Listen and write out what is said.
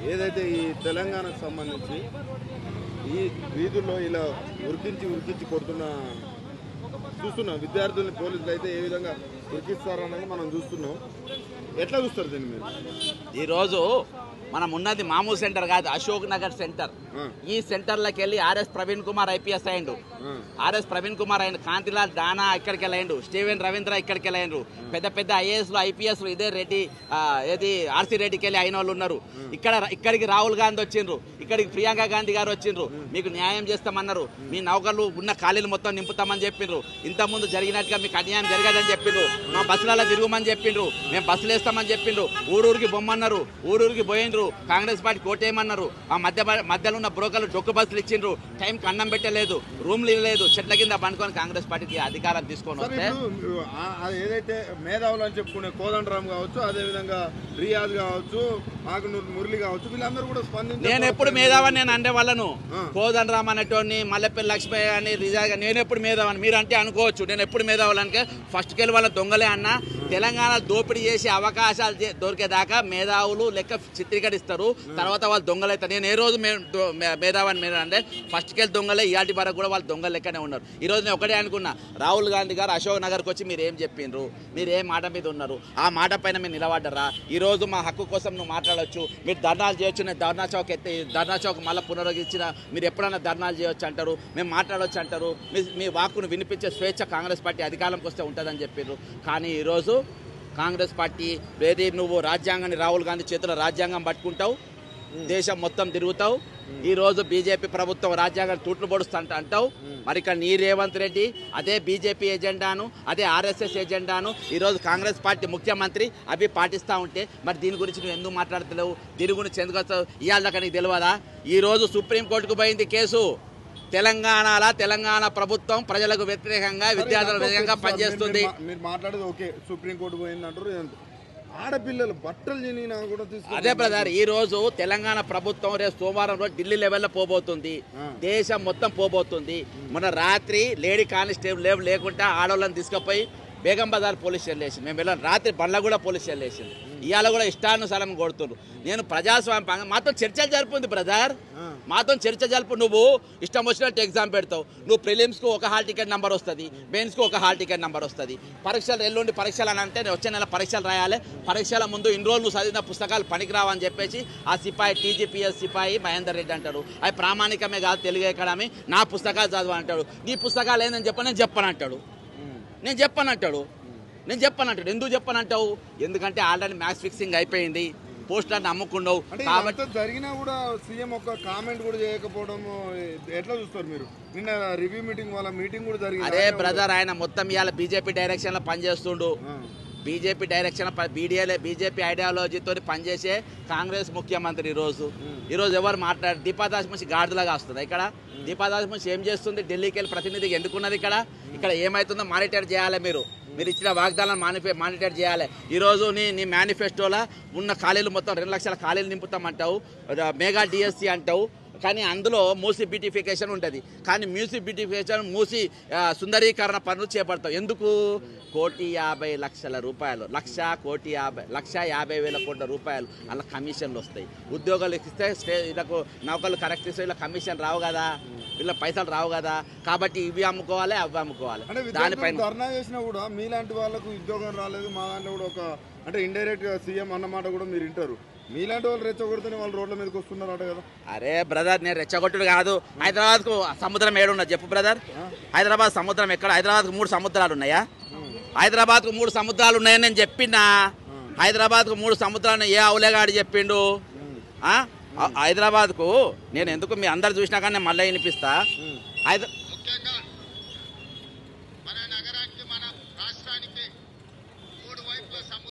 ఏదైతే ఈ తెలంగాణకు సంబంధించి ఈ వీధుల్లో ఇలా ఉరికించి ఉరికించి కొడుతున్న చూస్తున్నాం విద్యార్థుల్ని పోలీసులు అయితే ఏ విధంగా ఉరికిస్తారన్నది మనం చూస్తున్నాం ఎట్లా చూస్తారు దీన్ని మీరు ఈరోజు మనం ఉన్నది మామూలు సెంటర్ కాదు అశోక్ నగర్ సెంటర్ ఆ, ఈ సెంటర్లోకి వెళ్ళి ఆర్ఎస్ ప్రవీణ్ కుమార్ ఐపీఎస్ అయ్యిండు ఆ, ఆర్ఎస్ ప్రవీణ్ కుమార్ అయిండు కాంతిలాల్ దానా ఇక్కడికి వెళ్ళండు స్టీవెన్ రవీంద్ర ఇక్కడికి వెళ్ళండు పెద్ద పెద్ద ఐఏఎస్లు ఐపీఎస్లు ఇదే రెడ్డి ఆ, ఏది ఆర్సీ రెడ్డికి వెళ్ళి అయిన వాళ్ళు ఉన్నారు ఇక్కడ ఇక్కడికి రాహుల్ గాంధీ వచ్చిండ్రు ఇక్కడికి ప్రియాంక గాంధీ గారు వచ్చిండ్రు మీకు న్యాయం చేస్తామన్నారు మీ నౌకర్లు ఉన్న ఖాళీలు మొత్తం నింపుతామని చెప్పిండ్రు ఇంతకుముందు జరిగినట్టుగా మీకు అన్యాయం జరగదని చెప్పిండ్రు మా బస్సులలో తిరుగుమని చెప్పిండ్రు మేము బస్సులు వేస్తామని చెప్పిండ్రు ఊరూరికి బొమ్మన్నారు ఊరూరికి పోయిండ్రు కాంగ్రెస్ పార్టీ కోటేయమన్నారు ఆ మధ్య మధ్యలో ఉన్న బ్రోకర్లు డొక్కు బస్సులు ఇచ్చిండ్రు టైంకి అన్నం పెట్టలేదు రూమ్లు ఇవ్వలేదు చెట్ల కింద పండుకొని కాంగ్రెస్ పార్టీకి అధికారం తీసుకొని సరే వస్తే ఇప్పుడు ఆ- ఆ ఏదైతే మేధావులు అని చెప్పుకునే కోదండరామ్ కావచ్చు అదే విధంగా రియాజ్ కావచ్చు ఆకునూరు మురళి కావచ్చు వీళ్ళందరూ కూడా స్పందించారు నేను ఎప్పుడు మేధావని నేను అంటే వాళ్ళను ఆ. కోదండ రామ్ అనేటోని మల్లెపల్లి లక్ష్మయ్య అని రిజా నేను ఎప్పుడు మేధావని మీరు అంటే అనుకోవచ్చు నేను ఎప్పుడు మేధావులనికే ఫస్ట్ కెళ్ళి వాళ్ళ దొంగలే అన్న తెలంగాణ దోపిడీ చేసే అవకాశాలు చే- దొరికేదాకా మేధావులు లెక్క చిత్రీకరిస్తారు తర్వాత వాళ్ళు దొంగలు అవుతారు నేను ఏ రోజు మే- దో- మే- మేధావని మీరు అంటే ఫస్ట్ కెళ్ళి దొంగలే ఇయాటి వరకు కూడా వాళ్ళు దొంగలు లెక్కనే ఉన్నారు ఈ రోజు నేను ఒకటే అనుకున్నా రాహుల్ గాంధీ గారు అశోక్ నగర్కి వచ్చి మీరు ఏం చెప్పిండ్రు మీరు ఏ మాట మీద ఉన్నారు ఆ మాట పైన మీరు నిలబడ్డరా ఈ రోజు మా హక్కు కోసం నువ్వు మాట్లాడొచ్చు మీరు ధర్నాలు చేయొచ్చు నేను ధర్నా చౌక్ ఎత్తే ధర్నా చౌక్ మళ్ళీ పునరుద్ధరించిన మీరు ఎప్పుడైనా ధర్నాలు చేయొచ్చు అంటారు మేము మాట్లాడొచ్చు అంటారు మీ మీ వాక్కును వినిపించే స్వేచ్ఛ కాంగ్రెస్ పార్టీ అధికారంకి వస్తే ఉంటుందని చెప్పారు కానీ ఈరోజు కాంగ్రెస్ పార్టీ వేరే నువ్వు రాజ్యాంగాన్ని రాహుల్ గాంధీ చేతిలో రాజ్యాంగం పట్టుకుంటావు దేశం మొత్తం తిరుగుతావు ఈ రోజు బీజేపీ ప్రభుత్వం రాజ్యాంగాన్ని తూట్లు పొడుస్తుంట అంటావు మరి ఇక్కడ నీ రేవంత్ రెడ్డి అదే బీజేపీ ఎజెండాను అదే ఆర్ఎస్ఎస్ ఎజెండాను ఈ రోజు కాంగ్రెస్ పార్టీ ముఖ్యమంత్రి అవి పాటిస్తూ ఉంటే మరి దీని గురించి నువ్వు ఎందుకు మాట్లాడతలేవు దీని గురించి ఎందుకు వస్తావు ఇవాళ దాకా నీకు తెలియదా ఈ రోజు సుప్రీంకోర్టుకు పోయింది కేసు తెలంగాణలో తెలంగాణ ప్రభుత్వం ప్రజలకు వ్యతిరేకంగా విద్యార్థుల వ్యతిరేకంగా పనిచేస్తుంది మీరు- మీరు మాట్లాడేది ఓకే సుప్రీంకోర్టు పోయింది అంటారు ఇదంతా. ఆడపిల్లలు బట్టలు చినిగినా కూడా తీసుకు అదే బ్రదర్ ఈ రోజు తెలంగాణ ప్రభుత్వం రేపు సోమవారం రోజు ఢిల్లీ లెవెల్లో పోబోతుంది ఆ. దేశం మొత్తం పోబోతుంది మొన్న రాత్రి లేడీ కానిస్టేబుల్ లేవు లేకుండా ఆడవాళ్ళని తీసుకుపోయి బేగం బజార్ పోలీస్ స్టేషన్ వేసింది మేము వెళ్ళాం రాత్రి బండ్ల పోలీస్ స్టేషన్ వేసింది ఇవాళ కూడా ఇష్టానుసారం కొడుతున్నారు నేను ప్రజాస్వామ్యం మాతో చర్చలు జరుపుంది బ్రదర్ ఆ. మాతో చర్చ జరుపు నువ్వు ఇష్టం వచ్చినట్టు ఎగ్జామ్ పెడతావు నువ్వు ప్రిలిమ్స్కు ఒక హాల్ టికెట్ నెంబర్ వస్తుంది మెయిన్స్కి ఒక హాల్ టికెట్ నెంబర్ వస్తుంది పరీక్షలు ఎల్లుండి పరీక్షలు అని అంటే నేను వచ్చే నెల పరీక్షలు రాయాలి పరీక్షల ముందు ఇన్ని రోజులు నువ్వు చదివిన పుస్తకాలు పనికిరావని చెప్పేసి ఆ సిపాయి టీజీపీఎస్ సిపాయి మహేందర్ రెడ్డి అంటాడు అవి ప్రామాణికమే కాదు తెలుగు ఎక్కడమి నా పుస్తకాలు చదవ అంటాడు నీ పుస్తకాలు ఏందని చెప్పని నేను చెప్పనంటాడు నేను చెప్పనంటాడు నేను చెప్పనంటాడు ఎందుకు చెప్పనంటావు ఎందుకంటే ఆల్రెడీ మ్యాథ్స్ ఫిక్సింగ్ అయిపోయింది పోస్టులను అమ్ముకున్నావు అంటే కాబట్టి ఇదంతా జరిగినా కూడా సీఎం ఒక కామెంట్ కూడా చేయకపోవడం ఎట్లా చూస్తారు మీరు నిన్న రివ్యూ మీటింగ్ వాళ్ళ మీటింగ్ కూడా జరిగింది అరే ఆయన బ్రదర్ ఆయన మొత్తం ఇవాళ బీజేపీ డైరెక్షన్ లో పనిచేస్తుండు ఆ, బీజేపీ డైరెక్షన్ బీడీఏ బీజేపీ ఐడియాలజీతో పనిచేసే కాంగ్రెస్ ముఖ్యమంత్రి ఈ రోజు ఈ రోజు ఎవరు మాట్లాడు దీపాదాస్ మున్సి గాడిదలాగా వస్తుంది ఇక్కడ దీపాదాస్ మున్సి ఏం చేస్తుంది ఢిల్లీకి వెళ్ళి ప్రతినిధికి ఎందుకున్నది ఇక్కడ ఇక్కడ ఏమైతుందో మానిటర్ చేయాలి మీరు మీరు ఇచ్చిన వాగ్దానాలు మానిఫే మానిటర్ చేయాలి ఈ రోజు నీ నీ మేనిఫెస్టోలో ఉన్న ఖాళీలు మొత్తం రెండు లక్షల ఖాళీలు నింపుతామంటావు మెగా డిఎస్సి అంటావు కానీ అందులో మూసి బ్యూటిఫికేషన్ ఉంటుంది కానీ మ్యూసి బ్యూటిఫికేషన్ మూసి ఆ, సుందరీకరణ పనులు చేపడతాం ఎందుకు కోటి యాభై లక్షల రూపాయలు లక్ష కోటి యాభై లక్ష యాభై వేల కోట్ల రూపాయలు అలా కమిషన్లు వస్తాయి ఉద్యోగాలు ఇస్తే స్టే వీళ్ళకు నౌకలు కరెక్ట్ ఇస్తే వీళ్ళ కమిషన్ రావు కదా వీళ్ళ పైసలు రావు కదా కాబట్టి ఇవి అమ్ముకోవాలి అవి అమ్ముకోవాలి అంటే విద్యార్థులు దానిపైన ధర్నా చేసినా కూడా మీలాంటి వాళ్ళకు ఉద్యోగం రాలేదు మా దాంట్లో కూడా ఒక అంటే ఇండైరెక్ట్ గా సీఎం అన్నమాట కూడా మీరు వింటారు మీలాంటి వాళ్ళు రెచ్చగొడితేనే వాళ్ళు రోడ్ల మీదకి వస్తున్నారట కదా అరే బ్రదర్ నేను రెచ్చగొట్టుడు కాదు హైదరాబాద్ కు సముద్రం ఏడున్నది చెప్పు బ్రదర్ హైదరాబాద్ సముద్రం ఎక్కడ హైదరాబాద్ కు మూడు సముద్రాలు ఉన్నాయా హైదరాబాద్ కు మూడు సముద్రాలు ఉన్నాయని నేను చెప్పినా హైదరాబాద్ కు మూడు సముద్రాలు ఏ అవులేగాడు చెప్పిండు ఆ? హైదరాబాద్ కు నేను ఎందుకు మీ అందరు చూసినా కానీ నేను మళ్ళీ వినిపిస్తా హైదరా